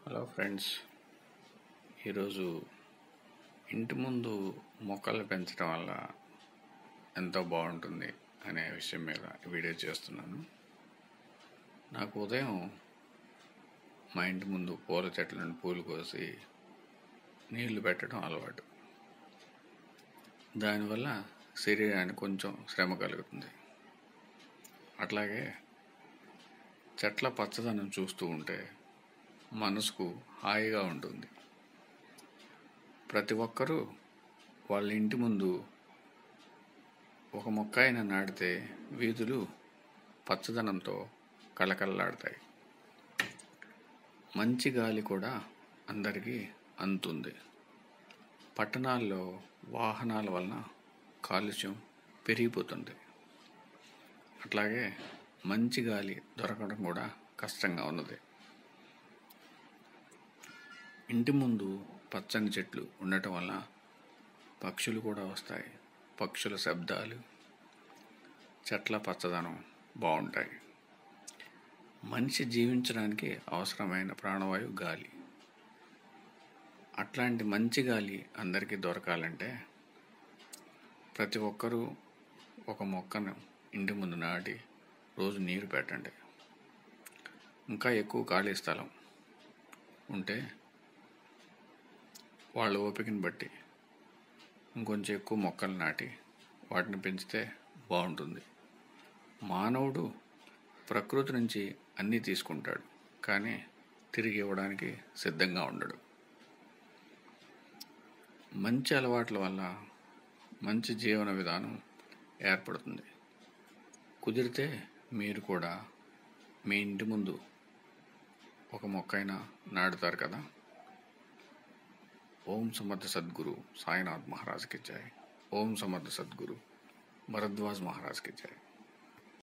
hello friends ఈరోజు ఇంటి ముందు మొక్కలు పెంచడం వల్ల ఎంతో బాగుంటుంది అనే విషయం మీద వీడియో చేస్తున్నాను నాకు ఉదయం మా ఇంటి ముందు పూల చెట్ల నుండి పూలు కోసి నీళ్లు పెట్టడం అలవాటు దానివల్ల శరీరానికి కొంచెం శ్రమ కలుగుతుంది అట్లాగే చెట్ల పచ్చదనం చూస్తూ ఉంటే మనసుకు హాయిగా ఉంటుంది ప్రతి ఒక్కరూ వాళ్ళ ఇంటి ముందు ఒక మొక్క అయినా నాటితే వీధులు పచ్చదనంతో కళకళలాడతాయి మంచి గాలి కూడా అందరికీ అందుతుంది పట్టణాల్లో వాహనాల వలన కాలుష్యం పెరిగిపోతుంది అట్లాగే మంచి గాలి దొరకడం కూడా కష్టంగా ఉన్నది ఇంటి ముందు పచ్చని చెట్లు ఉండటం వల్ల పక్షులు కూడా వస్తాయి పక్షుల శబ్దాలు చెట్ల పచ్చదనం బాగుంటాయి మనిషి జీవించడానికి అవసరమైన ప్రాణవాయువు గాలి అట్లాంటి మంచి గాలి అందరికీ దొరకాలంటే ప్రతి ఒక్కరూ ఒక మొక్కను ఇంటి ముందు నాటి రోజు నీరు పెట్టండి ఇంకా ఎక్కువ ఖాళీ స్థలం ఉంటే వాళ్ళ ఓపికని బట్టి ఇంకొంచెం ఎక్కువ మొక్కలు నాటి వాటిని పెంచితే బాగుంటుంది మానవుడు ప్రకృతి నుంచి అన్నీ తీసుకుంటాడు కానీ తిరిగి ఇవ్వడానికి సిద్ధంగా ఉండడు మంచి అలవాట్ల వల్ల మంచి జీవన విధానం ఏర్పడుతుంది కుదిరితే మీరు కూడా మీ ఇంటి ముందు ఒక మొక్కైనా నాటుతారు కదా ఓం సమర్థ సద్గురు సాయినాథ్ మహారాజ్ కి జై ఓం సమర్థ సద్గురు భరద్వాజ్ మహారాజ్ కి జై